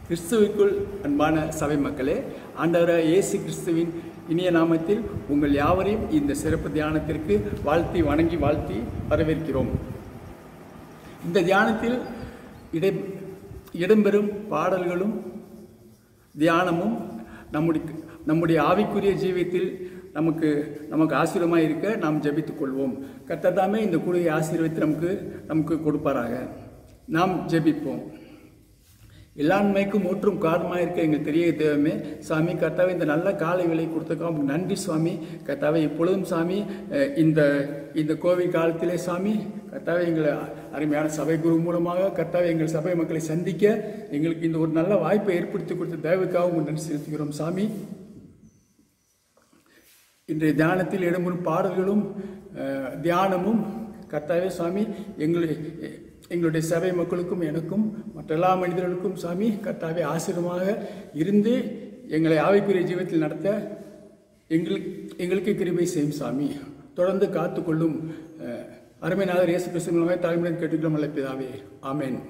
கிறிஸ்துவுக்குள் அன்பான சபை மக்களே ஆண்டவராக இயேசு கிறிஸ்துவின் இனிய நாமத்தில் உங்கள் யாவரையும் இந்த சிறப்பு தியானத்திற்கு வாழ்த்தி வணங்கி வாழ்த்தி வரவேற்கிறோம் இந்த தியானத்தில் இடை இடம்பெறும் பாடல்களும் தியானமும் நம்முடைய நம்முடைய ஆவிக்குரிய ஜீவியத்தில் நமக்கு நமக்கு ஆசீர்வமாக இருக்க நாம் ஜெபித்துக் கொள்வோம் கர்த்ததாமே இந்த கூடிய ஆசீர்வத்தை நமக்கு நமக்கு கொடுப்பாராக நாம் ஜெபிப்போம் எல்லாண்மைக்கும் ஊற்றும் காரணமாக இருக்க எங்கள் பெரிய தேவமே சாமி கர்த்தாவே இந்த நல்ல காலை விலை கொடுத்ததுக்காக உங்களுக்கு நன்றி சுவாமி கர்த்தாவே இப்பொழுதும் சாமி அஹ், இந்த இந்த கோவிட் காலத்திலே சாமி கர்த்தாவே எங்களை அருமையான சபை குரு மூலமாக கர்த்தாவே எங்கள் சபை மக்களை சந்திக்க எங்களுக்கு இந்த ஒரு நல்ல வாய்ப்பை ஏற்படுத்தி கொடுத்த தேவைக்காக உங்களுக்கு நன்றி செலுத்துகிறோம் சாமி இன்றைய தியானத்தில் இடம்பெறும் பாடல்களும் அஹ், தியானமும் கர்த்தாவே சுவாமி எங்களுடைய எங்களுடைய சபை மக்களுக்கும் எனக்கும் மற்ற எல்லா மனிதர்களுக்கும் சாமி கர்த்தாவே ஆசீர்வமாக இருந்து எங்களை ஆவிக்குரிய ஜீவத்தில் நடத்த எங்களுக்கு எங்களுக்கு கிருபை செய்யும் சாமி தொடர்ந்து காத்துக்கொள்ளும் அஹ், அருமைநாதர் இயேசு கிறிஸ்து மூலமாக தலைமுறை கேட்டுக்கிறோம் அல்ல பிதாவே ஆமென்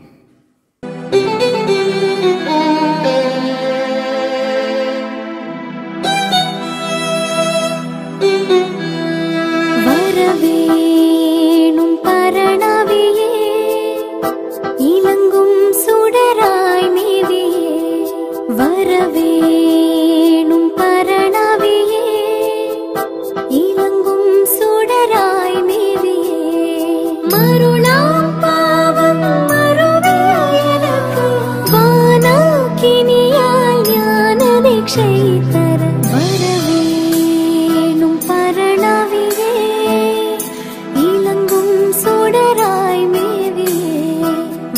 வரவேணும் பரணவியே இலங்கும் சுடராய் மேவியே வரவேணும் பரணவியே இலங்கும் சுடராய் மேவியே மருளாம் பாவம் மறுவே எனக்கு வானாக்கினியாய் ஞான தீட்சை தர வரவேணும் பரணவியே இலங்கும் சுடராய் மேவியே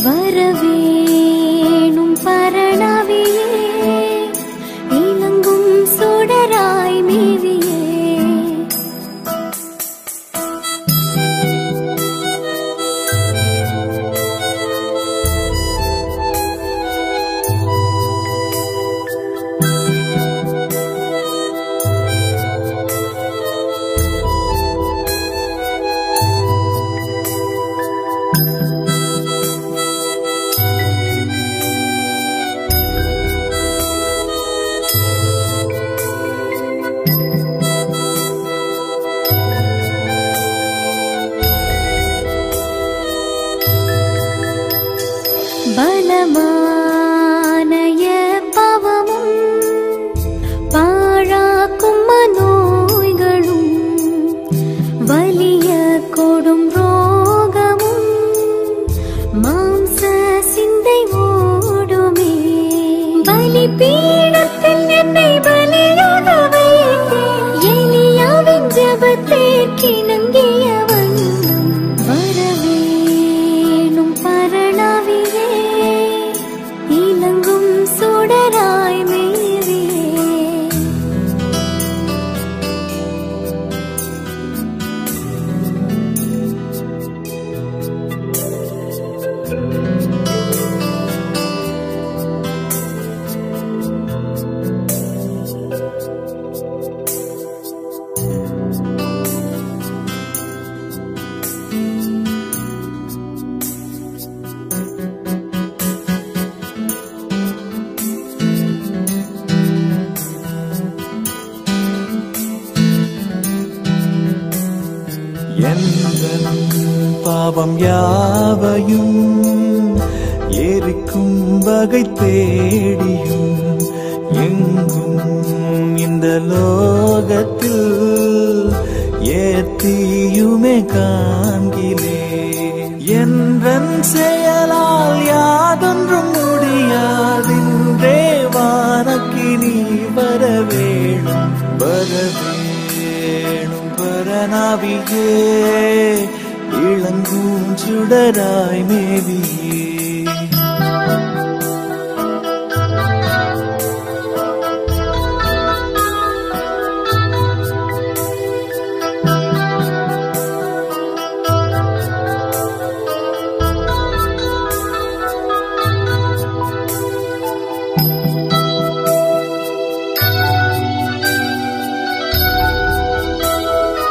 வரவேணும் பரணவியே இலங்கும் சுடராய் மேவியே பலமானய பவமும் பாழாக்கும் மனோய்களும் வலிய கொடும் ரோகமும் மாம்ச சிந்தை ஓடுமே பலி பீடத்தில் என்னை பலியாக வைத்தேன் எலியாவின் ஜபத்திற்கிணங்கியவன் வரவேணும் பரணவியே இலங்கும் சுடராய் மேவியே எந்தன் பாவம் யாவையும் எரிக்கும் வகை தேடியும் எங்கும் இந்த லோகத்தில் ஏத்தியுமே காண்கிலே என்றன் செயலால் யாதொன்றும் முடியாதின்றே வானக்கு நீ வரவேணும் வரவேணும் பரநாவியே இளங்கும் சுடராய் மேவியே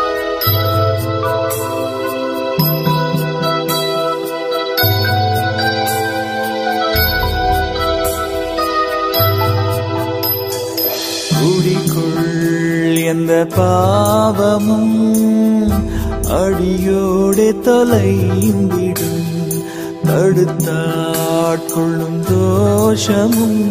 வரவேணும் எந்த பாவமும் அடியோടെ தொலைந்திடும் தடுத்தாட்கொள்ளும் தோஷமும்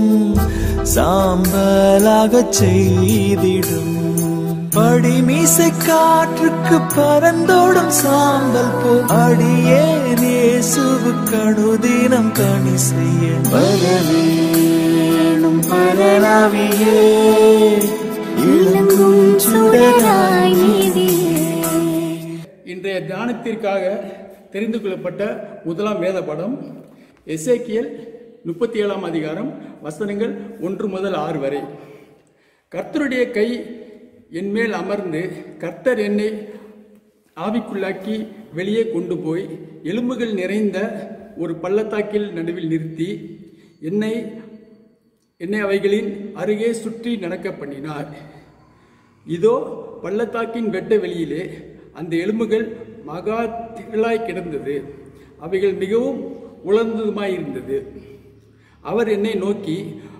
சாம்பலாகச் செய்திடும் படிமீசை காற்றுக்கு பறந்தோடும் சாம்பல் போ அடியே இயேசுவுக்கு அனுதினம் கணி செய்ய வரவேணும் பரலாவியே இளங்கும் சுடராய் நீதியே இன்றைய தியானத்திற்காக தெரிந்து கொள்ளப்பட்ட முதலாம் வேத படம் எசேக்கியல் முப்பத்தி ஏழாம் அதிகாரம் வசனங்கள் ஒன்று முதல் ஆறு வரை கர்த்தருடைய கை என்மேல் அமர்ந்து கர்த்தர் என்னை ஆவிக்குள்ளாக்கி வெளியே கொண்டு போய் எலும்புகள் நிறைந்த ஒரு பள்ளத்தாக்கில் நடுவில் நிறுத்தி என்னை என்னை அவைகளின் அருகே சுற்றி நடக்க பண்ணினார் இதோ பள்ளத்தாக்கின் வெட்ட வெளியிலே அந்த எலும்புகள் மகா திரளாய் கிடந்தது அவைகள் மிகவும் உலர்ந்ததுமாயிருந்தது அவர் என்னை நோக்கி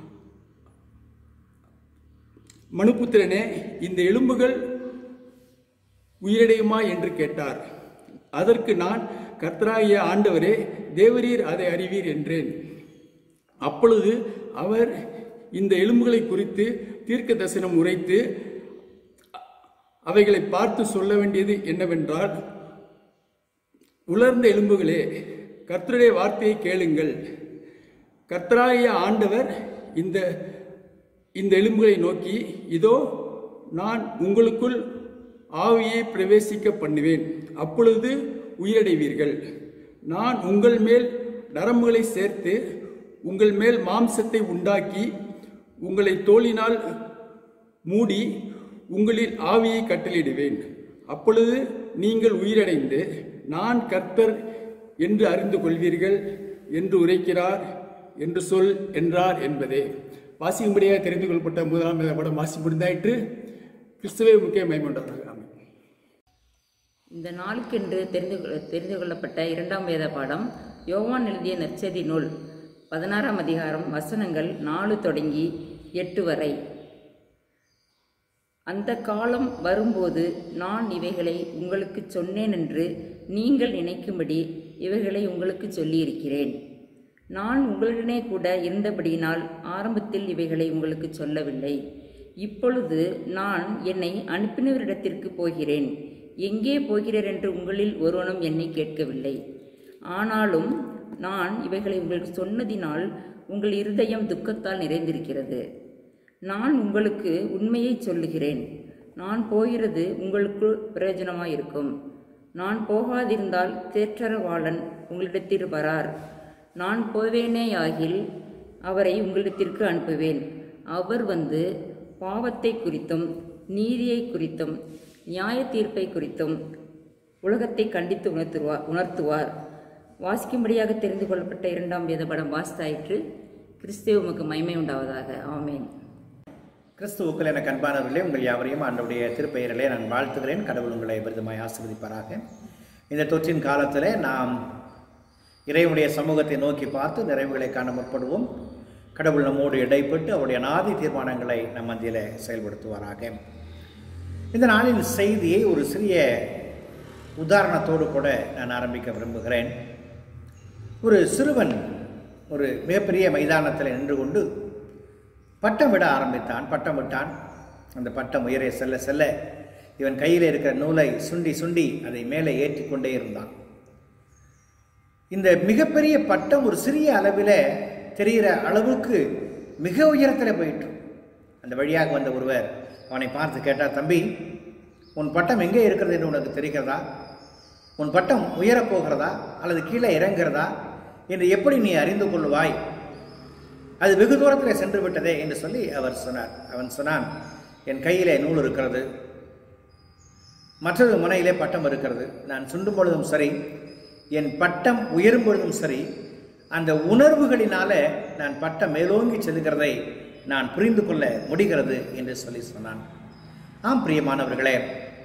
மனுபுத்திரனே இந்த எலும்புகள் உயிரடையுமா என்று கேட்டார் அதற்கு நான் கர்த்தராகிய ஆண்டவரே தேவரீர் அதை அறிவீர் என்றேன் அப்பொழுது அவர் இந்த எலும்புகளை குறித்து தீர்க்க தரிசனம் உரைத்து அவைகளை பார்த்து சொல்ல வேண்டியது என்னவென்றால் உலர்ந்த எலும்புகளே கர்த்தருடைய வார்த்தையை கேளுங்கள் கர்த்தராகிய ஆண்டவர் இந்த இந்த எலும்புகளை நோக்கி இதோ நான் உங்களுக்குள் ஆவியை பிரவேசிக்க பண்ணுவேன் அப்பொழுது உயிரடைவீர்கள் நான் உங்கள் மேல் நரம்புகளை சேர்த்து உங்கள் மேல் மாம்சத்தை உண்டாக்கி உங்களை தோளினால் மூடி உங்களில் ஆவியை கட்டளையிடுவேன் அப்பொழுது நீங்கள் உயிரடைந்து நான் கர்த்தர் என்று அறிந்து கொள்வீர்கள் என்று உரைக்கிறார் என்று சொல் என்றார் என்பதே வாசிக்கும்படியாக தெரிந்து கொள்ளப்பட்ட முதலாம் வேத படம் வாசி முடிந்தாயிற்று கிறிஸ்துவே முக்கிய மைமண்டார்கள் ஆமென் இந்த நாளுக்கென்று தெரிந்து கொள்ள- தெரிந்து கொள்ளப்பட்ட இரண்டாம் வேத பாடம் யோவான் எழுதிய நற்செய்தி நூல் பதினாறாம் அதிகாரம் வசனங்கள் நாலு தொடங்கி எட்டு வரை அந்த காலம் வரும்போது நான் இவைகளை உங்களுக்கு சொன்னேன் என்று நீங்கள் நினைக்கும்படி இவைகளை உங்களுக்கு சொல்லியிருக்கிறேன் நான் உங்களுடனே கூட இருந்தபடியினால் ஆரம்பத்தில் இவைகளை உங்களுக்கு சொல்லவில்லை இப்பொழுது நான் என்னை அனுப்பினவரிடத்திற்கு போகிறேன் எங்கே போகிறேன் என்று உங்களில் ஒருவனும் என்னை கேட்கவில்லை ஆனாலும் நான் இவைகளை உங்களுக்கு சொன்னதினால் உங்கள் இருதயம் துக்கத்தால் நிறைந்திருக்கிறது நான் உங்களுக்கு உண்மையை சொல்லுகிறேன் நான் போகிறது உங்களுக்கு பிரயோஜனமாயிருக்கும் நான் போகாதிருந்தால் தேற்றரவாளன் உங்களிடத்தில் வரார் நான் போவேனேயாகில் அவரை உங்களிடத்திற்கு அனுப்புவேன் அவர் வந்து பாவத்தை குறித்தும் நீதியை குறித்தும் நியாய தீர்ப்பை குறித்தும் உலகத்தை கண்டித்து உணர்த்துவார் உணர்த்துவார் வாசிக்கும்படியாக தெரிந்து கொள்ளப்பட்ட இரண்டாம் வேத படம் வாசித்தாயிற்று கிறிஸ்துவ உமக்கு மகிமை உண்டாவதாக ஆமேன் கிறிஸ்துவுக்கள் என கண்பானவர்களே உங்கள் யாவரையும் ஆண்டவுடைய திருப்பெயரிலே நான் வாழ்த்துகிறேன் கடவுள் உங்களை விருதுமாய் ஆசீர்வதிப்பாராக இந்த தொற்றின் காலத்திலே நாம் இறைவனுடைய சமூகத்தை நோக்கி பார்த்து நிறைவுகளை காண முற்படுவோம் கடவுள் நம்மோடு இடைப்பட்டு அவருடைய நாதி தீர்மானங்களை நம் மத்தியிலே செயல்படுத்துவாராக இந்த நாளின் செய்தியை ஒரு சிறிய உதாரணத்தோடு கூட நான் ஆரம்பிக்க விரும்புகிறேன் ஒரு சிறுவன் ஒரு மிகப்பெரிய மைதானத்தில் நின்று கொண்டு பட்டம் விட ஆரம்பித்தான் பட்டம் விட்டான் அந்த பட்டம் உயரே செல்ல செல்ல இவன் கையில் இருக்கிற நூலை சுண்டி சுண்டி அதை மேலே ஏற்றி கொண்டே இருந்தான் இந்த மிகப்பெரிய பட்டம் ஒரு சிறிய அளவில் தெரிகிற அளவுக்கு மிக உயரத்தில் போயிட்டு அந்த வழியாக வந்த ஒருவர் அவனை பார்த்து கேட்டார் தம்பி உன் பட்டம் எங்கே இருக்கிறது என்று உனக்கு தெரிகிறதா உன் பட்டம் உயரப் போகிறதா அல்லது கீழே இறங்குகிறதா என்று எப்படி நீ அறிந்து கொள்வாய் அது வெகு தூரத்தில் சென்று விட்டதே என்று சொல்லி அவர் சொன்னார் அவன் சொன்னான் என் கையிலே நூல் இருக்கிறது மற்றொரு முனையிலே பட்டம் இருக்கிறது நான் சுண்டும் பொழுதும் சரி என் பட்டம் உயரும் பொழுதும் சரி அந்த உணர்வுகளினால நான் பட்டம் மேலோங்கி செல்கிறதை நான் புரிந்து கொள்ள முடிகிறது என்று சொல்லி சொன்னான் ஆம் பிரியமானவர்களே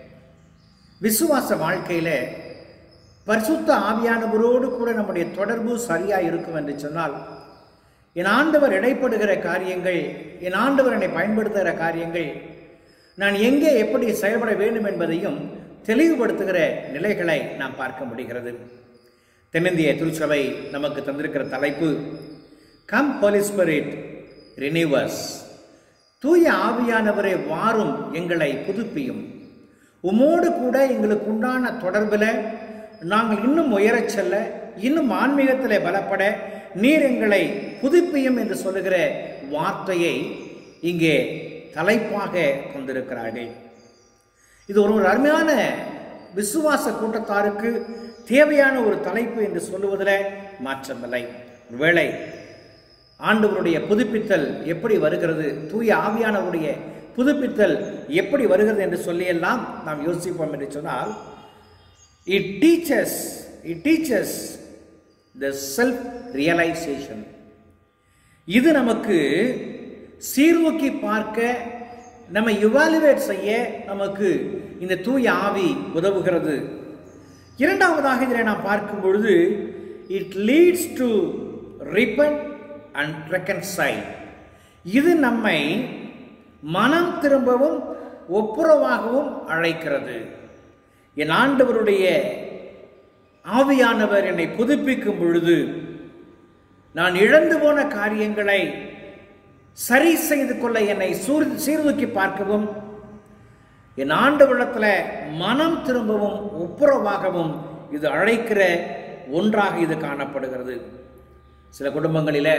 விசுவாச வாழ்க்கையிலே பரிசுத்த ஆவியானவரோடு கூட நம்முடைய தொடர்பு சரியா இருக்கும் என்று சொன்னால் என் ஆண்டவர் இடைப்படுகிற காரியங்கள் என் ஆண்டவர் என்னை பயன்படுத்துகிற காரியங்கள் நான் எங்கே எப்படி செயல்பட வேண்டும் என்பதையும் தெளிவுபடுத்துகிற நிலைகளை நாம் பார்க்க முடிகிறது தென்னிந்திய திருச்சபை நமக்கு தந்திருக்கிற தலைப்பு கம் ஹோலி ஸ்பிரிட் ரினிவர்ஸ் தூய ஆவியானவரை வாரும் எங்களை புதுப்பியும் உமோடு கூட எங்களுக்கு உண்டான தொடர்பில் நாங்கள் இன்னும் உயரச் செல்ல இன்னும் ஆன்மீகத்தில் பலப்பட நீர் எங்களை புதுப்பியும் என்று சொல்லுகிற வார்த்தையை இங்கே தலைப்பாக கொண்டிருக்கிறார்கள் இது ஒரு ஒரு அருமையான விசுவாச கூட்டத்தாருக்கு தேவையான ஒரு தலைப்பு என்று சொல்லுவதில் மாற்றமில்லை ஒருவேளை ஆண்டவருடைய புதுப்பித்தல் எப்படி வருகிறது தூய ஆவியானவருடைய புதுப்பித்தல் எப்படி வருகிறது என்று சொல்லியெல்லாம் நாம் யோசிப்போம் என்று சொன்னால் it teachers it teachers the self realisation இது நமக்கு சீர்தூக்கி பார்க்க நம்ம இவாலுவேட் செய்ய நமக்கு இந்த தூய ஆவி உதவுகிறது இரண்டாவதாக இதில் நாம் பார்க்கும் பொழுது it leads to repent and reconcile இது நம்மை மனம் திரும்பவும் ஒப்புரவாகவும் அழைக்கிறது என் ஆண்டவருடைய ஆவியானவர் என்னை புதுப்பிக்கும் பொழுது நான் இழந்து போன காரியங்களை சரி செய்து கொள்ள என்னை சூர் சீர்தூக்கி பார்க்கவும் என் ஆண்டவரிடத்தில் மனம் திரும்பவும் ஒப்புரவாகவும் இது அழைக்கிற ஒன்றாக இது காணப்படுகிறது சில குடும்பங்களில்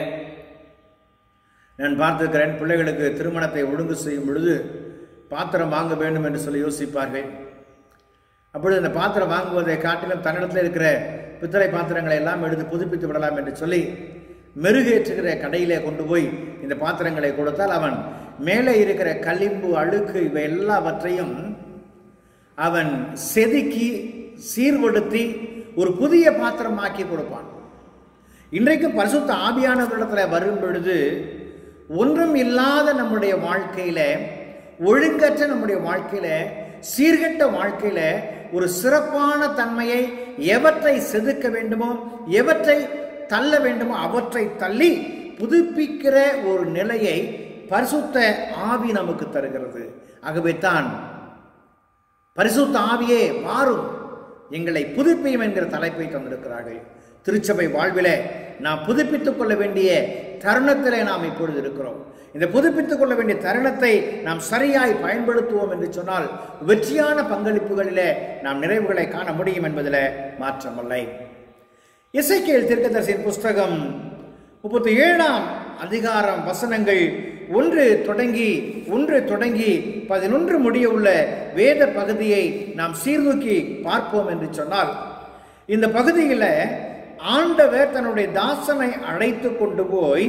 நான் பார்த்திருக்கிறேன் பிள்ளைகளுக்கு திருமணத்தை ஒழுங்கு செய்யும் பொழுது பாத்திரம் வாங்க வேண்டும் என்று சொல்லி யோசிப்பார்கள் அப்பொழுது அந்த பாத்திரம் வாங்குவதை காட்டிலும் தன்னிடத்தில் இருக்கிற பித்தளை பாத்திரங்களை எல்லாம் எடுத்து புதுப்பித்து விடலாம் என்று சொல்லி மெருகேற்றுகிற கடையிலே கொண்டு போய் இந்த பாத்திரங்களை கொடுத்தால் அவன் மேலே இருக்கிற களிம்பு அழுக்கு இவை எல்லாவற்றையும் அவன் செதுக்கி சீர்படுத்தி ஒரு புதிய பாத்திரமாக்கி கொடுப்பான் இன்றைக்கு பரிசுத்த ஆவியானவரிடத்தில் வரும் பொழுது ஒன்றும் இல்லாத நம்முடைய வாழ்க்கையில ஒழுங்கற்ற நம்முடைய வாழ்க்கையில சீர்கெட்ட வாழ்க்கையில ஒரு சிறப்பான தன்மையை எவற்றை செதுக்க வேண்டுமோ எவற்றை தள்ள வேண்டுமோ அவற்றை தள்ளி புதுப்பிக்கிற ஒரு நிலையை பரிசுத்த ஆவி நமக்கு தருகிறது ஆகவே தான் பரிசுத்த ஆவியே மாறும் எங்களை புதுப்பியும் என்கிற தலைப்பை தந்திருக்கிறார்கள் திருச்சபை வாழ்விலே நாம் புதுப்பித்துக் கொள்ள வேண்டிய தருணத்திலே நாம் இப்பொழுது இருக்கிறோம் இந்த புதுப்பித்துக் கொள்ள வேண்டிய தருணத்தை நாம் சரியாய் பயன்படுத்துவோம் என்று சொன்னால் வெற்றியான பங்களிப்புகளிலே நாம் நிறைவுகளை காண முடியும் என்பதில் மாற்றமில்லை இசைக்கேல் தீர்க்கதரிசியின் புஸ்தகம் முப்பத்தி ஏழாம் அதிகாரம் வசனங்கள் ஒன்று தொடங்கி ஒன்று தொடங்கி பதினொன்று முடிய உள்ள வேத பகுதியை நாம் சீர்தூக்கி பார்ப்போம் என்று சொன்னால் இந்த பகுதியில் ஆண்டவர் தன்னுடைய தாசனை அழைத்து கொண்டு போய்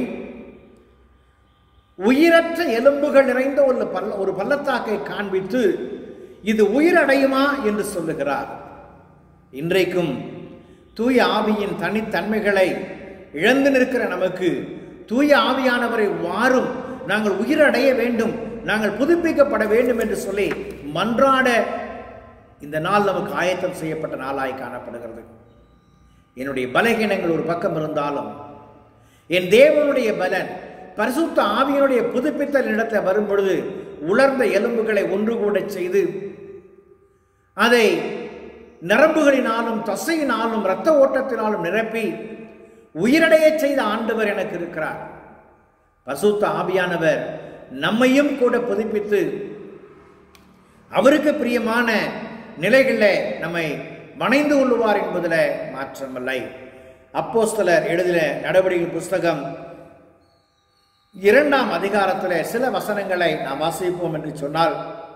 உயிரற்ற எலும்புகள் நிறைந்த ஒரு பல்ல ஒரு பள்ளத்தாக்கை காண்பித்து இது உயிரடையுமா என்று சொல்லுகிறார் இன்றைக்கும் தூய ஆவியின் தனித்தன்மைகளை இழந்து நிற்கிற நமக்கு தூய ஆவியானவரை வாரும் நாங்கள் உயிரடைய வேண்டும் நாங்கள் புதுப்பிக்கப்பட வேண்டும் என்று சொல்லி மன்றாட இந்த நாள் நமக்கு ஆயத்தம் செய்யப்பட்ட நாளாய் காணப்படுகிறது என்னுடைய பலகீனங்கள் ஒரு பக்கம் இருந்தாலும் என் தேவனுடைய பலன் பரிசுத்த ஆவியனுடைய புதுப்பித்தல் இடத்துல வரும் பொழுது உலர்ந்த எலும்புகளை ஒன்று கூட செய்து அதை நரம்புகளினாலும் தசையினாலும் இரத்த ஓட்டத்தினாலும் நிரப்பி உயிரடைய செய்த ஆண்டவர் எனக்கு இருக்கிறார் பசுத்த ஆவியானவர் நம்மையும் கூட புதுப்பித்து அவருக்கு பிரியமான நிலைகளில் நம்மை வணைந்து கொள்ளுவார் என்பதில் மாற்றமில்லை அப்போஸ்தலர் எழுதின நடவடிக்கை புஸ்தகம் இரண்டாம் அதிகாரத்தில் சில வசனங்களை நாம் வாசிப்போம் என்று சொன்னால்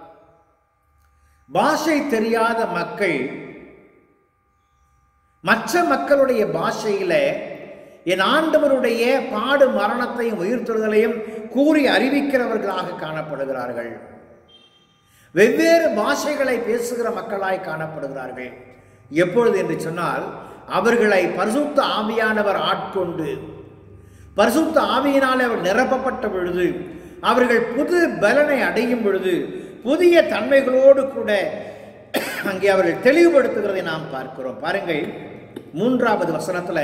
பாஷை தெரியாத மக்கள் மற்ற மக்களுடைய பாஷையில என் ஆண்டவருடைய பாடு மரணத்தையும் உயிர்த்தெழுதலையும் கூறி அறிவிக்கிறவர்களாக காணப்படுகிறார்கள் வெவ்வேறு பாஷைகளை பேசுகிற மக்களாய் காணப்படுகிறார்கள் எப்பொழுது என்று சொன்னால் அவர்களை பரிசுத்த ஆவியானவர் ஆட்கொண்டு பரிசுத்த ஆவியினால் அவர் நிரப்பப்பட்ட பொழுது அவர்கள் புது பலனை அடையும் பொழுது புதிய தன்மைகளோடு கூட அங்கே அவர்கள் தெளிவுபடுத்துகிறதை நாம் பார்க்கிறோம் பாருங்கள் மூன்றாவது வசனத்துல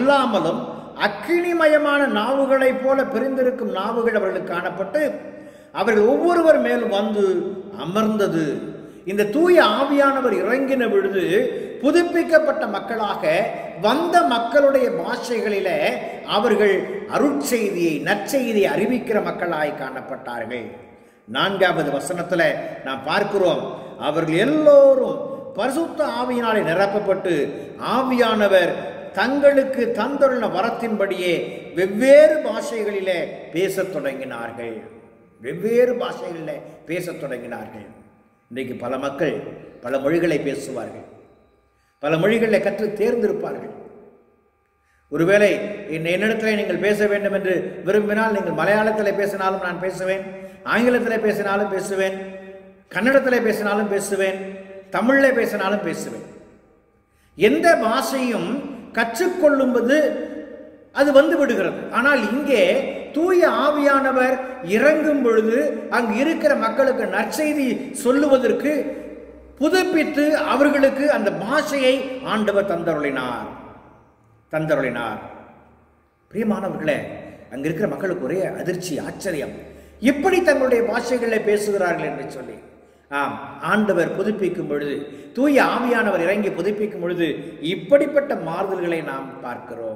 அல்லாமலும் அக்கினிமயமான நாவுகளைப் போல பிரிந்திருக்கும் நாவுகள் அவர்களுக்கு காணப்பட்டு அவர்கள் ஒவ்வொருவர் மேலும் வந்து அமர்ந்தது இந்த தூய ஆவியானவர் இறங்கின பொழுது புதுப்பிக்கப்பட்ட மக்களாக வந்த மக்களுடைய பாஷைகளிலே அவர்கள் அருட்செய்தியை நற்செய்தியை அறிவிக்கிற மக்களாய் காணப்பட்டார்கள் நான்காவது வசனத்துல நாம் பார்க்கிறோம் அவர்கள் எல்லோரும் பரிசுத்த ஆவியினாலே நிரப்பப்பட்டு ஆவியானவர் தங்களுக்கு தந்துள்ள வரத்தின்படியே வெவ்வேறு பாஷைகளிலே பேசத் தொடங்கினார்கள் வெவ்வேறு பாஷைகளிலே பேசத் தொடங்கினார்கள் இன்றைக்கு பல மக்கள் பல மொழிகளை பேசுவார்கள் பல மொழிகளை கற்று தேர்ந்திருப்பார்கள் ஒருவேளை என் என்னிடத்தில் நீங்கள் பேச வேண்டும் என்று விரும்பினால் நீங்கள் மலையாளத்தில் பேசினாலும் நான் பேசுவேன் ஆங்கிலத்தில் பேசினாலும் பேசுவேன் கன்னடத்தில் பேசினாலும் பேசுவேன் தமிழில் பேசினாலும் பேசுவேன் எந்த பாஷையும் கற்றுக்கொள்ளும்போது அது வந்து விடுகிறது ஆனால் இங்கே தூய ஆவியானவர் இறங்கும் பொழுது அங்கு இருக்கிற மக்களுக்கு நற்செய்தி சொல்லுவதற்கு புதுப்பித்து அவர்களுக்கு அந்த பாஷையை ஆண்டவர் தந்தருளினார் தந்தருளினார் பிரியமானவர்களே அங்க இருக்கிற மக்களுக்கு ஒரே அதிர்ச்சி ஆச்சரியம் இப்படி தங்களுடைய பாஷைகளில் பேசுகிறார்கள் என்று சொல்லி ஆம் ஆண்டவர் புதுப்பிக்கும் பொழுது தூய ஆவியானவர் இறங்கி புதுப்பிக்கும் பொழுது இப்படிப்பட்ட மாறுதல்களை நாம் பார்க்கிறோம்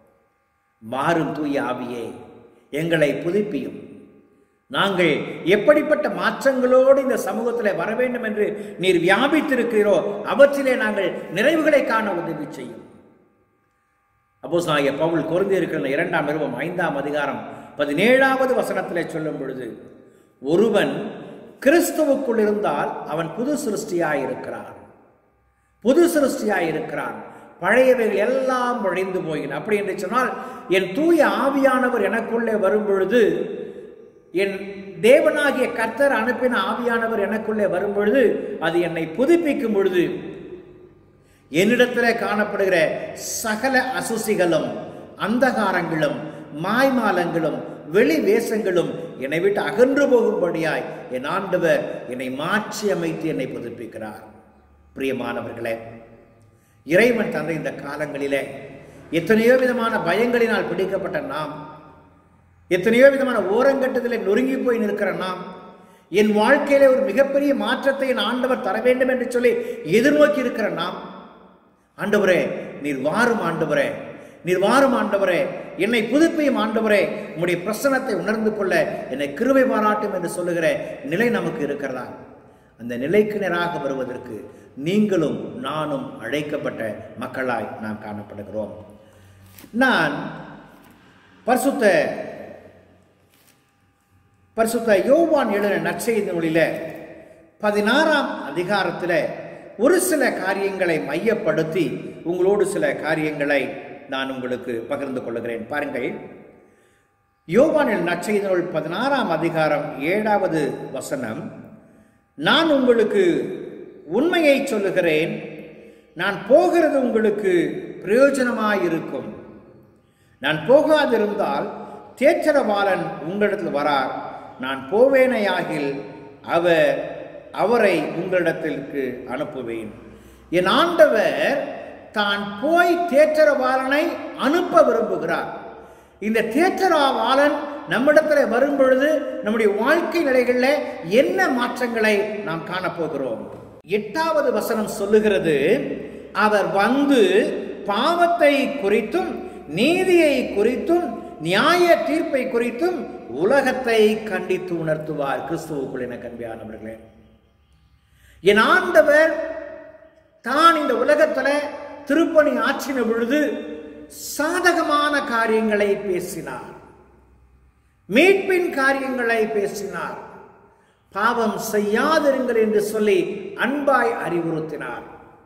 மாறும் தூய ஆவியே எங்களை புதுப்பியும் நாங்கள் எப்படிப்பட்ட மாற்றங்களோடு இந்த சமூகத்தில் வர வேண்டும் என்று நீர் வியாபித்திருக்கிறோ அவற்றிலே நாங்கள் நிறைவுகளை காண உதவி செய்யும் அப்போஸ்தலனாகிய பவுல் கொரிந்தியருக்கிற இரண்டாம் நிறுவம் ஐந்தாம் அதிகாரம் பதினேழாவது வசனத்திலே சொல்லும் பொழுது ஒருவன் கிறிஸ்துவுக்குள் இருந்தால் அவன் புது சிருஷ்டியாய் இருக்கிறான் புது சிருஷ்டியாய் இருக்கிறான் பழையவைகள் எல்லாம் ஒழிந்து போயின அப்படி என்று சொன்னால் என் தூய ஆவியானவர் எனக்குள்ளே வரும் பொழுது என் தேவனாகிய கர்த்தர் அனுப்பின ஆவியானவர் எனக்குள்ளே வரும் பொழுது அது என்னை புதுப்பிக்கும் பொழுது என்னிடத்தில் காணப்படுகிற சகல அசுசிகளும் அந்தகாரங்களும் மாய்மாலங்களும் வெளி வேஷங்களும் என்னை விட்டு அகன்று போகும்படியாய் என் ஆண்டவர் என்னை மாற்றி அமைத்து என்னை புதுப்பிக்கிறார் பிரியமானவர்களே இறைவன் தந்த இந்த காலங்களிலே எத்தனையோ விதமான பயங்களினால் பிடிக்கப்பட்ட நாம் எத்தனையோ விதமான ஓரங்கட்டத்தில் நொறுங்கி போய் நிற்கிற நாம் என் வாழ்க்கையில ஒரு மிகப்பெரிய மாற்றத்தை என் ஆண்டவர் தர வேண்டும் என்று சொல்லி எதிர்நோக்கி இருக்கிற நாம் ஆண்டவரே நீர் வாரும் ஆண்டவரே நீர் வாரும் ஆண்டவரே என்னை புதுப்பியும் ஆண்டவரே உம்முடைய பிரசனத்தை உணர்ந்து கொள்ள என்னை கிருபை பாராட்டும் என்று சொல்லுகிற நிலை நமக்கு இருக்கிறதா அந்த நிலைக்கு நேராக வருவதற்கு நீங்களும் நானும் அழைக்கப்பட்ட மக்களாய் நாம் காணப்படுகிறோம் நான் பரிசுத்த பரிசுத்த யோவான் எழுதின நற்செய்தி நூலில பதினாறாம் அதிகாரத்தில் ஒரு சில காரியங்களை மையப்படுத்தி உங்களோடு சில காரியங்களை நான் உங்களுக்கு பகிர்ந்து கொள்கிறேன் பாருங்கள் யோவானில் நற்செய்தி நூல் பதினாறாம் அதிகாரம் ஏழாவது வசனம் நான் உங்களுக்கு உண்மையை சொல்லுகிறேன் நான் போகிறது உங்களுக்கு பிரயோஜனமாயிருக்கும் நான் போகாதிருந்தால் தேற்றரவாளன் உங்களிடத்தில் வரார் நான் போவேனையாகில் அவர் அவரை உங்களிடத்திற்கு அனுப்புவேன் என் ஆண்டவர் தான் போய் தேற்றரவாளனை அனுப்ப விரும்புகிறார் இந்த தேற்றரவாளன் நம்மிடத்தில் வரும் பொழுது நம்முடைய வாழ்க்கை நிலைகளில் என்ன மாற்றங்களை நாம் காணப்போகிறோம் எட்டாவது வசனம் சொல்லுகிறது அவர் வந்து பாவத்தை குறித்தும் நீதியை குறித்தும் நியாய தீர்ப்பை குறித்தும் உலகத்தை கண்டித்து உணர்த்துவார் கிறிஸ்துவுக்குள் என கண்பியானவர்களே என் ஆண்டவர் தான் இந்த உலகத்துல திருப்பணி ஆற்றின பொழுது சாதகமான காரியங்களை பேசினார் மீட்பின் காரியங்களை பேசினார் பாவம் செய்யாதிருங்கள் என்று சொல்லி அன்பாய் அறிவுறுத்தினார்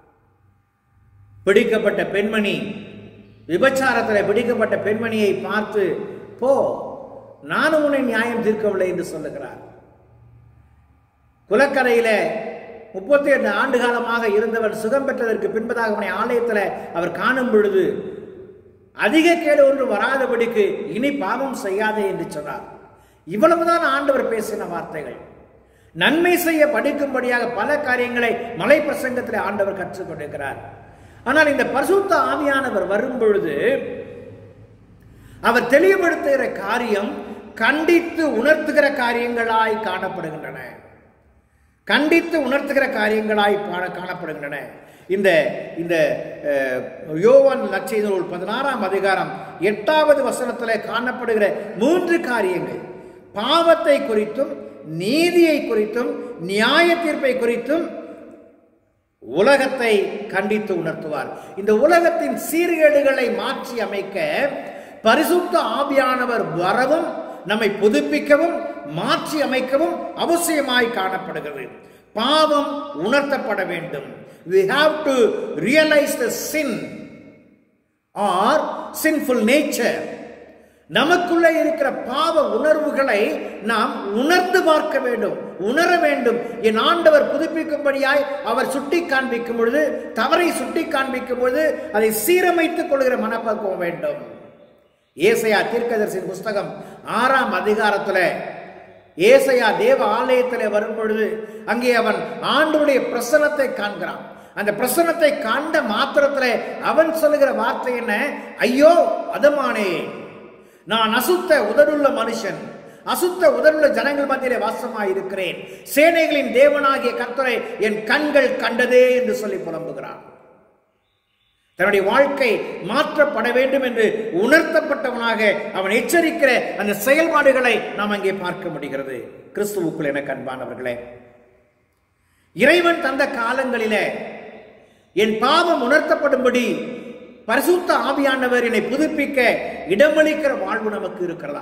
பிடிக்கப்பட்ட பெண்மணி விபச்சாரத்தில் பிடிக்கப்பட்ட பெண்மணியை பார்த்து போ நானும் உன்னை நியாயம் தீர்க்கவில்லை என்று சொல்லுகிறார் குலக்கரையில முப்பத்தி எட்டு ஆண்டு காலமாக இருந்தவர் சுகம் பெற்றதற்கு பின்பதாக அவனை ஆலயத்தில் அவர் காணும் பொழுது அதிக கேடு ஒன்று வராதபடிக்கு இனி பாவம் செய்யாதே என்று சொன்னார் இவ்வளவுதான் ஆண்டவர் பேசின வார்த்தைகள் நன்மை செய்ய படிக்கும்படியாக பல காரியங்களை மலை பிரசங்கத்தில் ஆண்டவர் கற்றுக் கொண்டிருக்கிறார் ஆனால் இந்த பரிசுத்த ஆவியானவர் வரும் பொழுது அவர் தெளிவுபடுத்துகிற காரியம் கண்டித்து உணர்த்துகிற காரியங்களாய் காணப்படுகின்றன கண்டித்து உணர்த்துகிற காரியங்களாய் காண- காணப்படுகின்றன இந்த இந்த அஹ், யோவான் நற்செய்தி நூல் பதினாறாம் அதிகாரம் எட்டாவது வசனத்தில் காணப்படுகிற மூன்று காரியங்கள் பாவத்தை குறித்தும் நீதியை குறித்தும் நியாய தீர்ப்பை குறித்தும் உலகத்தை கண்டித்து உணர்த்துவார் இந்த உலகத்தின் சீர்கேடுகளை மாற்றி அமைக்க பரிசுத்த ஆவியானவர் வரவும் நம்மை புதுப்பிக்கவும் மாற்றி அமைக்கவும் அவசியமாய் காணப்படுகிறது பாவம் உணர்த்தப்பட வேண்டும் we have to realize the sin or sinful nature நமக்குள்ளே இருக்கிற பாவ உணர்வுகளை நாம் உணர்ந்து பார்க்க வேண்டும் உணர வேண்டும் என் ஆண்டவர் புதுப்பிக்கும்படியாய் அவர் சுட்டி காண்பிக்கும் பொழுது தவறை சுட்டி காண்பிக்கும் பொழுது அதை சீரமைத்துக் கொள்கிற மனப்பக்குவம் வேண்டும் ஏசையா தீர்க்கதரிசியின் புஸ்தகம் ஆறாம் அதிகாரத்துல ஏசையா தேவ ஆலயத்தில் வரும் பொழுது அங்கே அவன் ஆண்டவருடைய பிரசனத்தை காண்கிறான் அந்த பிரசனத்தை காண்ட மாத்திரத்துல அவன் சொல்லுகிற வார்த்தை என்ன ஐயோ அதமானே நான் அசுத்த உதடுள்ள மனுஷன் அசுத்த உதடுள்ள ஜனங்கள் மத்தியிலே வாசமாய் இருக்கிறேன் சேனைகளின் தேவனாகிய கர்த்தரை என் கண்கள் கண்டதே என்று சொல்லி புலம்புகிறான் தன்னுடைய வாழ்க்கை மாற்றப்பட வேண்டும் என்று உணர்த்தப்பட்டவனாக அவன் எச்சரிக்கிற அந்த செயல்பாடுகளை நாம் அங்கே பார்க்க முடிகிறது கிறிஸ்துவுக்குள் என கண்பானவர்களே இறைவன் தந்த காலங்களிலே என் பாவம் உணர்த்தப்படும்படி பரிசுத்த ஆவியானவர் என்னை புதுப்பிக்க இடமளிக்கிற வாழ்வு நமக்கு இருக்கிறதா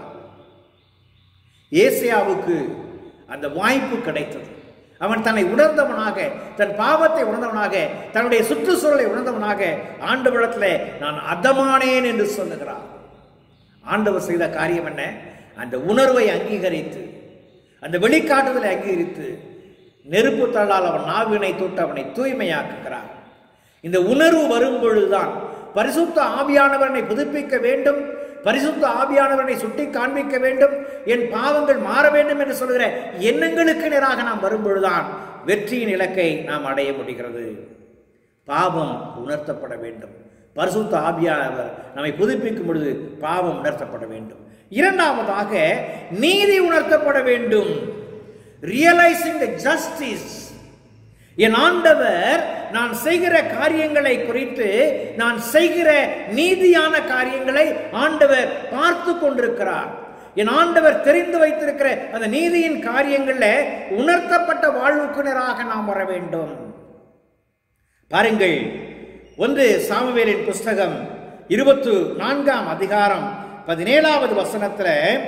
ஏசியாவுக்கு அந்த வாய்ப்பு கிடைத்தது அவன் தன்னை உணர்ந்தவனாக தன் பாவத்தை உணர்ந்தவனாக தன்னுடைய சுற்றுச்சூழலை உணர்ந்தவனாக ஆண்டவரிடத்திலே நான் அதமானேன் என்று சொல்லுகிறான் ஆண்டவர் செய்த காரியம் என்ன அந்த உணர்வை அங்கீகரித்து அந்த வெளிக்காட்டுதலை அங்கீகரித்து நெருப்பு தள்ளால் அவன் நாவினை தொட்டு அவனை தூய்மையாக்குகிறான் இந்த உணர்வு வரும் பொழுதுதான் பரிசுத்த ஆவியானவனை புதுப்பிக்க வேண்டும் பரிசுத்த ஆவியானவனை சுட்டி காண்பிக்க வேண்டும் என் பாவங்கள் மாற வேண்டும் என்று சொல்கிற எண்ணங்களுக்கு நேராக நாம் வரும்பொழுதுதான் வெற்றியின் இலக்கை நாம் அடைய முடிகிறது பாவம் உணர்த்தப்பட வேண்டும் பரிசுத்த ஆவியானவர் நம்மை புதுப்பிக்கும் பொழுது பாவம் உணர்த்தப்பட வேண்டும் இரண்டாவதாக நீதி உணர்த்தப்பட வேண்டும் ரியலைசிங் த ஜஸ்டிஸ் என் ஆண்டவர் நான் செய்கிற காரியங்களை குறித்து நான் செய்கிற நீதியான காரியங்களை ஆண்டவர் பார்த்து கொண்டிருக்கிறார் என் ஆண்டவர் தெரிந்து வைத்திருக்கிற அந்த நீதியின் காரியங்கள்ல உணர்த்தப்பட்ட வாழ்வுக்குனராக நாம் வர வேண்டும் பாருங்கள் ஒன்று சாமுவேலின் புஸ்தகம் இருபத்து நான்காம் அதிகாரம் பதினேழாவது வசனத்துல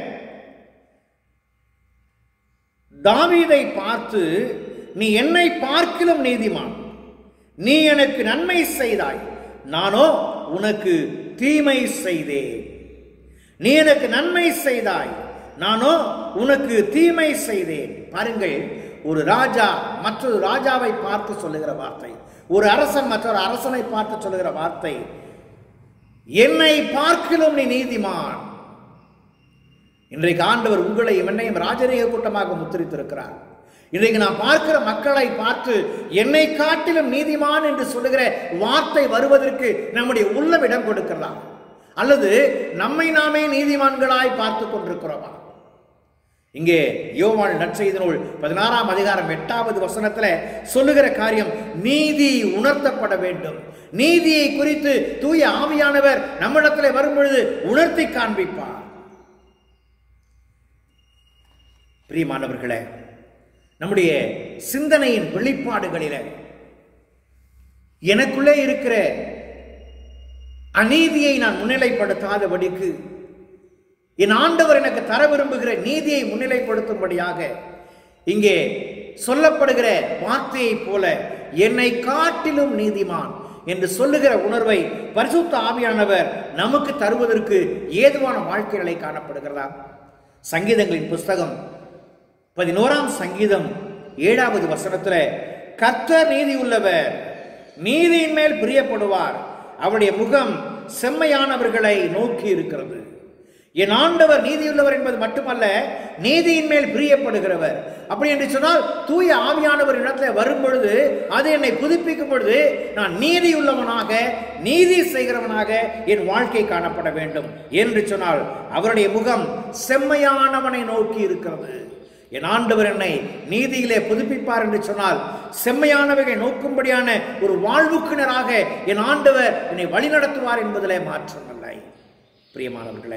தாவீதை பார்த்து நீ என்னை பார்க்கிலும் நீதிமான் நீ எனக்கு நன்மை செய்தாய் நானோ உனக்கு தீமை செய்தேன் நீ எனக்கு நன்மை செய்தாய் நானோ உனக்கு தீமை செய்தேன் பாருங்கள் ஒரு ராஜா மற்றொரு ராஜாவை பார்த்து சொல்லுகிற வார்த்தை ஒரு அரசன் மற்றொரு அரசனை பார்த்து சொல்லுகிற வார்த்தை என்னை பார்க்கிலும் நீ நீதிமான் இன்றைக்கு ஆண்டவர் உங்களையும் என்னையும் ராஜரீக கூட்டமாக முத்திரித்திருக்கிறார் இன்றைக்கு நான் பார்க்கிற மக்களை பார்த்து என்னை காட்டிலும் நீதிமான் என்று சொல்லுகிற வார்த்தை வருவதற்கு நம்முடைய உள்ளம் இடம் கொடுக்கிறதா அல்லது நம்மை நாமே நீதிமான்களாய் பார்த்து கொண்டிருக்கிறோமா இங்கே யோவான் நற்செய்தி நூல் பதினாறாம் அதிகாரம் எட்டாவது வசனத்துல சொல்லுகிற காரியம் நீதி உணர்த்தப்பட வேண்டும் நீதியை குறித்து தூய ஆவியானவர் நம்மிடத்துல வரும்பொழுது உணர்த்தி காண்பிப்பார் பிரியமானவர்களே நம்முடைய சிந்தனையின் வெளிப்பாடுகளில எனக்குள்ளே இருக்கிற அநீதியை நான் முன்னிலைப்படுத்தாதபடிக்கு என் ஆண்டவர் எனக்கு தர விரும்புகிற நீதியை முன்னிலைப்படுத்தும்படியாக இங்கே சொல்லப்படுகிற வார்த்தையைப் போல என்னை காட்டிலும் நீதிமான் என்று சொல்லுகிற உணர்வை பரிசுத்த ஆவியானவர் நமக்கு தருவதற்கு ஏதுவான வாழ்க்கை நிலை காணப்படுகிறதா சங்கீதங்களின் புஸ்தகம் பதினோராம் சங்கீதம் ஏழாவது வசனத்துல கர்த்தர் நீதி உள்ளவர் நீதியின் மேல் பிரியப்படுவார் அவருடைய முகம் செம்மையானவர்களை நோக்கி இருக்கிறது என் ஆண்டவர் நீதியுள்ளவர் என்பது மட்டுமல்ல நீதியின் மேல் பிரியப்படுகிறவர் அப்படி என்று சொன்னால் தூய ஆவியானவர் இடத்துல வரும் பொழுது அது என்னை புதுப்பிக்கும் பொழுது நான் நீதியுள்ளவனாக நீதி செய்கிறவனாக என் வாழ்க்கை காணப்பட வேண்டும் என்று சொன்னால் அவருடைய முகம் செம்மையானவனை நோக்கி இருக்கிறது என் ஆண்டவர் என்னை நீதியிலே புதுப்பிப்பார் என்று சொன்னால் செம்மையானவைகளை நோக்கும்படியான ஒரு வாழ்வுக்கிணராக என் ஆண்டவர் என்னை வழிநடத்துவார் என்பதிலே மாற்றமில்லை பிரியமானவர்களே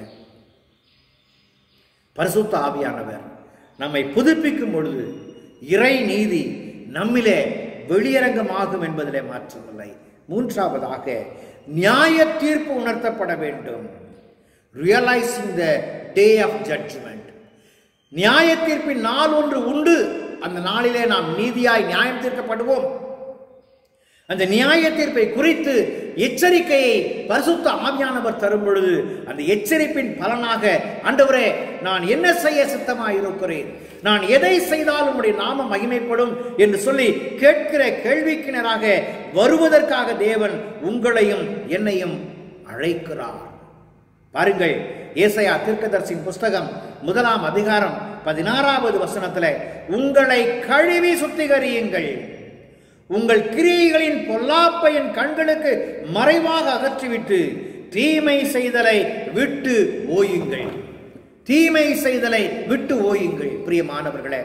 பரிசுத்த ஆவியானவர் நம்மை புதுப்பிக்கும் பொழுது இறை நீதி நம்மிலே வெளியரங்கமாகும் என்பதிலே மாற்றமில்லை மூன்றாவதாக நியாய தீர்ப்பு உணர்த்தப்பட வேண்டும் realising the day of judgement நியாய தீர்ப்பின் நாள் ஒன்று உண்டு அந்த நாளிலே நாம் நீதியாய் நியாயம் தீர்க்கப்படுவோம் அந்த நியாய தீர்ப்பை குறித்து எச்சரிக்கையை பரிசுத்த ஆவியானவர் தரும் பொழுது அந்த எச்சரிப்பின் பலனாக ஆண்டவரே நான் என்ன செய்ய சித்தமாய் இருக்கிறேன் நான் எதை செய்தாலும் உடைய நாம மகிமைப்படும் என்று சொல்லி கேட்கிற கேள்விக்கிணராக வருவதற்காக தேவன் உங்களையும் என்னையும் அழைக்கிறார் பாருங்கள் ஏசையா தீர்க்கதரிசியின் புஸ்தகம் முதலாம் அதிகாரம் பதினாறாவது வசனத்துல உங்களை கழுவி சுத்திகரியுங்கள் உங்கள் கிரியைகளின் பொல்லாப்பை என் கண்களுக்கு மறைவாக அகற்றிவிட்டு தீமை செய்தலை விட்டு ஓயுங்கள் தீமை செய்தலை விட்டு ஓயுங்கள் பிரியமானவர்களே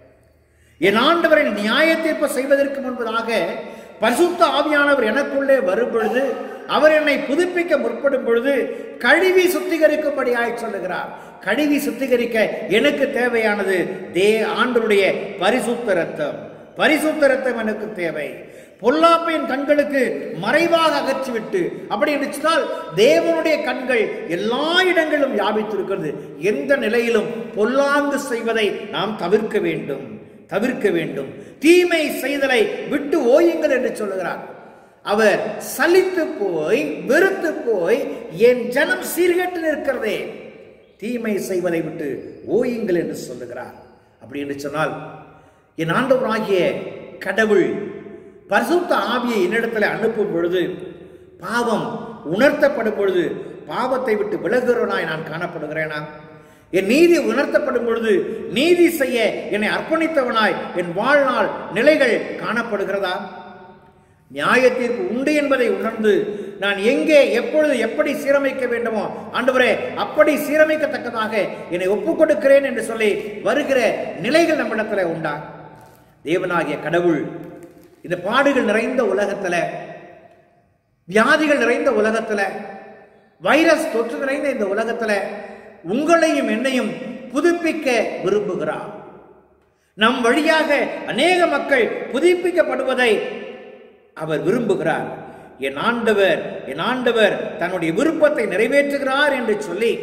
என் ஆண்டவரின் நியாய தீர்ப்பு செய்வதற்கு முன்பதாக பரிசுத்த ஆவியானவர் எனக்குள்ளே வரும் பொழுது அவர் என்னை புதுப்பிக்க முற்படும் பொழுது கழுவி சுத்திகரிக்கும்படியாய் சொல்லுகிறார் கழுவி சுத்திகரிக்க எனக்கு தேவையானது தே ஆண்டருடைய பரிசுத்த ரத்தம் பரிசுத்த ரத்தம் எனக்கு தேவை பொல்லாப்பையின் கண்களுக்கு மறைவாக அகற்றிவிட்டு அப்படி என்று சொன்னால் தேவனுடைய கண்கள் எல்லா இடங்களிலும் வியாபித்திருக்கிறது எந்த நிலையிலும் பொல்லாங்கு செய்வதை நாம் தவிர்க்க வேண்டும் தவிர்க்க வேண்டும் தீமை செய்தலை விட்டு ஓயுங்கள் என்று சொல்லுகிறார் அவர் சலித்து போய் வெறுத்து போய் என் ஜனம் சீர்கெட்டு நிற்கிறதே தீமை செய்வதை விட்டு ஓயுங்கள் என்று சொல்லுகிறார் அப்படி என்று சொன்னால் என் ஆண்டவராகிய கடவுள் பரிசுத்த ஆவியை என்னிடத்தில் அனுப்பும் பொழுது பாவம் உணர்த்தப்படும் பொழுது பாவத்தை விட்டு விலகுறவனாய் நான் காணப்படுகிறேனா என் நீதி உணர்த்தப்படும் பொழுது நீதி செய்ய என்னை அர்ப்பணித்தவனாய் என் வாழ்நாள் நிலைகள் காணப்படுகிறதா நியாய தீர்ப்பு உண்டு என்பதை உணர்ந்து நான் எங்கே எப்பொழுது எப்படி சீரமைக்க வேண்டுமோ ஆண்டவரே அப்படி சீரமைக்கத்தக்கதாக என்னை ஒப்புக் கொடுக்கிறேன் என்று சொல்லி வருகிற நிலைகள் நம்மிடத்துல உண்டா தேவனாகிய கடவுள் இந்த பாடுகள் நிறைந்த உலகத்துல வியாதிகள் நிறைந்த உலகத்துல வைரஸ் தொற்று நிறைந்த இந்த உலகத்துல உங்களையும் என்னையும் புதுப்பிக்க விரும்புகிறார் நம் வழியாக அநேக மக்கள் புதுப்பிக்கப்படுவதை அவர் விரும்புகிறார் என் ஆண்டவர் என் ஆண்டவர் தன்னுடைய விருப்பத்தை நிறைவேற்றுகிறார் என்று சொல்லி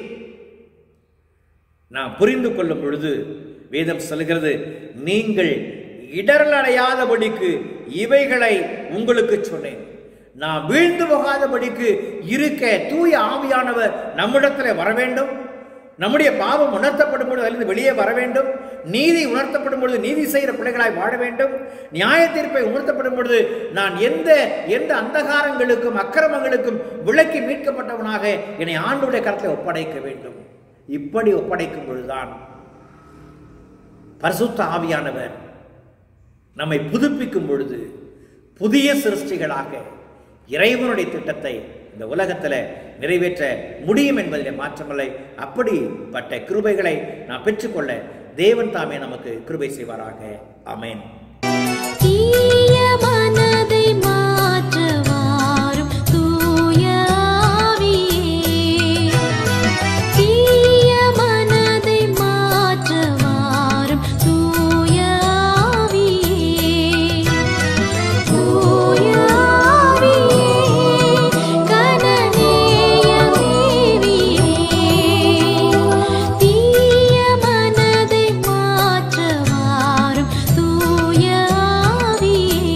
நான் புரிந்து கொள்ளும் பொழுது வேதம் சொல்கிறது நீங்கள் இடரலடையாதபடிக்கு இவைகளை உங்களுக்கு சொன்னேன் நான் வீழ்ந்து போகாதபடிக்கு இருக்க தூய ஆவியானவர் நம்மிடத்தில் வர வேண்டும் நம்முடைய பாவம் உணர்த்தப்படும் பொழுது அதிலிருந்து வெளியே வர வேண்டும் நீதி உணர்த்தப்படும் பொழுது நீதி செய்கிற பிள்ளைகளாய் வாழ வேண்டும் நியாய தீர்ப்பை உணர்த்தப்படும் பொழுது நான் எந்த எந்த அந்தகாரங்களுக்கும் அக்கிரமங்களுக்கும் விலக்கி மீட்கப்பட்டவனாக என்னை ஆண்டுடைய கரத்தில் ஒப்படைக்க வேண்டும் இப்படி ஒப்படைக்கும் பொழுதுதான் பரிசுத்த ஆவியானவர் நம்மை புதுப்பிக்கும் பொழுது புதிய சிருஷ்டிகளாக இறைவனுடைய திட்டத்தை இந்த உலகத்தில் நிறைவேற்ற முடியும் என்பதிலே மாற்றமில்லை அப்படிப்பட்ட கிருபைகளை நாம் பெற்றுக்கொள்ள தேவன் தாமே நமக்கு கிருபை செய்வாராக ஆமென் தீய மனதை மாற்ற வாரும் தூய ஆவியே தீய மனதை மாற்ற வாரும் தூய ஆவியே தூய ஆவியே கனநேய தேவியே தீய மனதை மாற்ற வாரும் தூய ஆவியே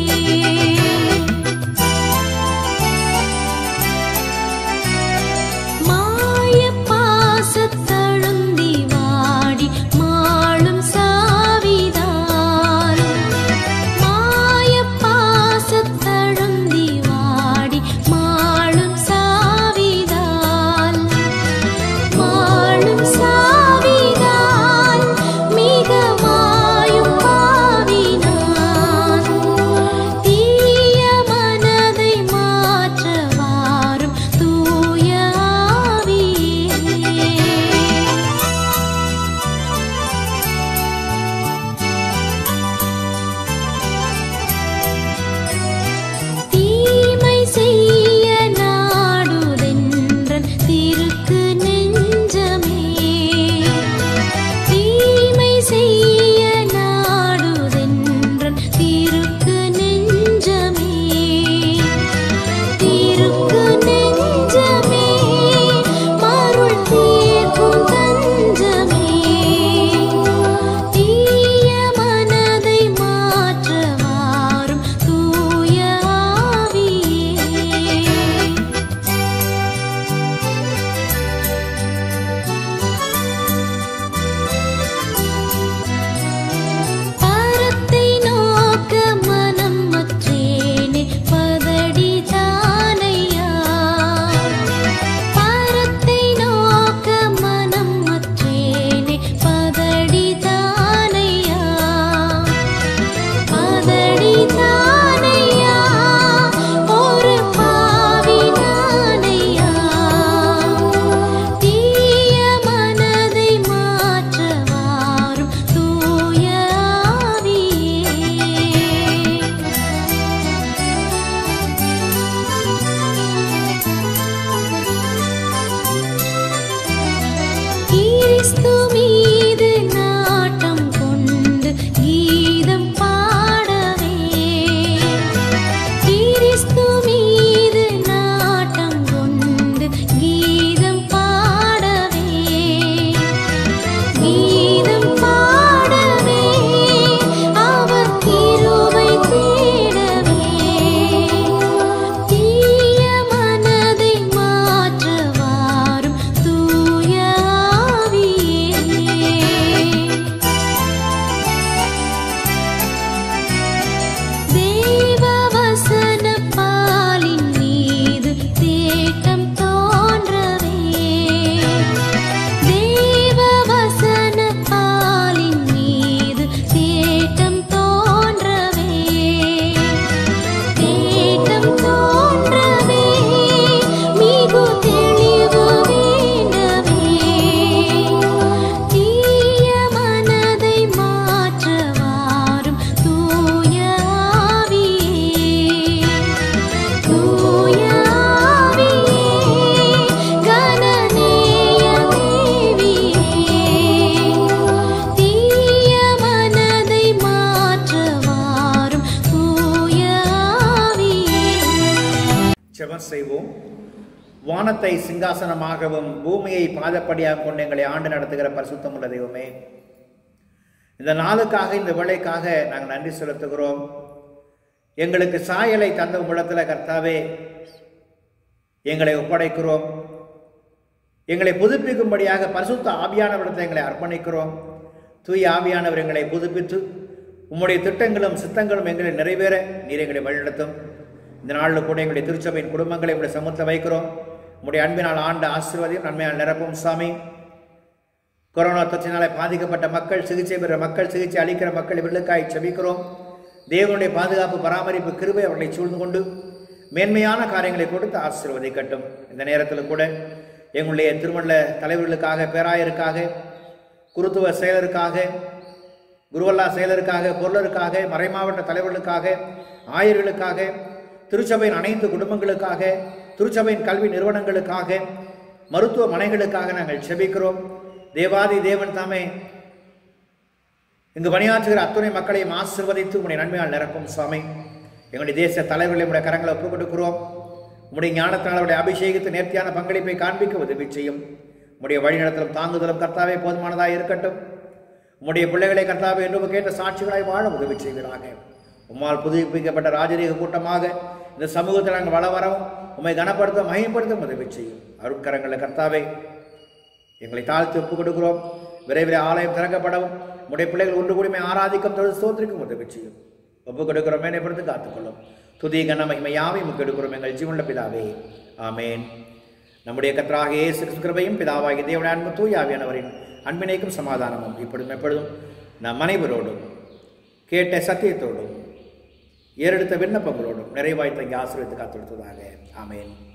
ஜெபம் செய்வோம் வானத்தை சிங்காசனமாகவும் பூமியை பாதப்படியாக கொண்டு எங்களை ஆண்டு நடத்துகிற பரிசுத்தமுள்ள தெய்வமே இந்த நாளுக்காக இந்த வேலைக்காக நாங்கள் நன்றி செலுத்துகிறோம் எங்களுக்கு சாயலை தந்த உம்மிடத்தில் கர்த்தாவே எங்களை ஒப்படைக்கிறோம் எங்களை புதுப்பிக்கும்படியாக பரிசுத்த ஆவியானவரிடத்தில் எங்களை அர்ப்பணிக்கிறோம் தூய ஆவியானவர் எங்களை புதுப்பித்து உம்முடைய திட்டங்களும் சித்தங்களும் எங்களை நிறைவேற நீர் எங்களை வழிநடத்தும் இந்த நாளில் கூட எங்களுடைய திருச்சபையின் குடும்பங்களை உங்களுடைய சமூகத்தை வைக்கிறோம் உம்முடைய அன்பினால் ஆண்ட ஆசீர்வாதையும் நன்மையால் நிரப்பும் சாமி கொரோனா தொற்றினாலே பாதிக்கப்பட்ட மக்கள் சிகிச்சை பெறுற மக்கள் சிகிச்சை அளிக்கிற மக்கள் இவர்களுக்காய் செபிக்கிறோம் தேவனுடைய பாதுகாப்பு பராமரிப்பு கிருபை அவர்களை சூழ்ந்து கொண்டு மேன்மையான காரியங்களை கொடுத்து ஆசீர்வதிக்கட்டும் இந்த நேரத்தில் கூட எங்களுடைய திருமண தலைவர்களுக்காக பேராயருக்காக குருத்துவ செயலருக்காக குருவல்லா செயலருக்காக பொருளருக்காக மறைமாவட்ட தலைவர்களுக்காக ஆயர்களுக்காக திருச்சபையின் அனைத்து குடும்பங்களுக்காக திருச்சபையின் கல்வி நிறுவனங்களுக்காக மருத்துவமனைகளுக்காக நாங்கள் செபிக்கிறோம் தேவாதி தேவன் தாமே இங்கு பணியாற்றுகிற அத்துணை மக்களையும் ஆசிர்வதித்து உடைய நன்மையால் நிரப்பும் சுவாமி எங்களுடைய தேச தலைவர்களை உடைய கரங்களை ஒப்புக் கொடுக்கிறோம் உடைய ஞானத்தினால் அவருடைய அபிஷேகத்து நேர்த்தியான பங்களிப்பை காண்பிக்க உதவி செய்யும் உடைய வழிநடத்தலும் தாங்குதலும் கர்த்தாவே போதுமானதாக இருக்கட்டும் உம்முடைய பிள்ளைகளை கர்த்தாவே என்று கேட்ட சாட்சிகளாய் வாழ உதவி செய்கிறாங்க உம்மால் புதுப்பிக்கப்பட்ட ராஜரீக கூட்டமாக இந்த சமூகத்தில் நாங்கள் வள வரவும் உம்மை கனப்படுத்த மயப்படுத்த உதவி செய்யும் அருட்கரங்களை கர்த்தாவே எங்களை தாழ்த்தி ஒப்புக் கொடுக்கிறோம் விரைவில் ஆலயம் திறக்கப்படவும் உடைய பிள்ளைகள் ஒன்று கூடிமை ஆராதிக்கும் தொழில் ஸ்தோத்திரிக்கும் உதவி செய்யும் ஒப்புக் கொடுக்கிறோம் மேனைப்படுத்தி காத்துக்கொள்ளும் துதி கன மகிமை யாவையும் ஒப்புக் கொடுக்கிறோம் எங்கள் ஜீவனுள்ள பிதாவே ஆமேன் நம்முடைய கத்தராக இயேசு கிறிஸ்து கிருபையும் பிதாவாகிய தேவனுடைய அன்பு தூயாவியானவரின் அன்பினைக்கும் சமாதானமும் இப்பொழுதும் எப்பொழுதும் நம் அனைவரோடும் கேட்ட சத்தியத்தோடும் ஏறெடுத்த விண்ணப்பங்களோடும் நிறைவாய் தங்கி ஆசிரியத்து காத்தெடுத்ததாக ஆமேன்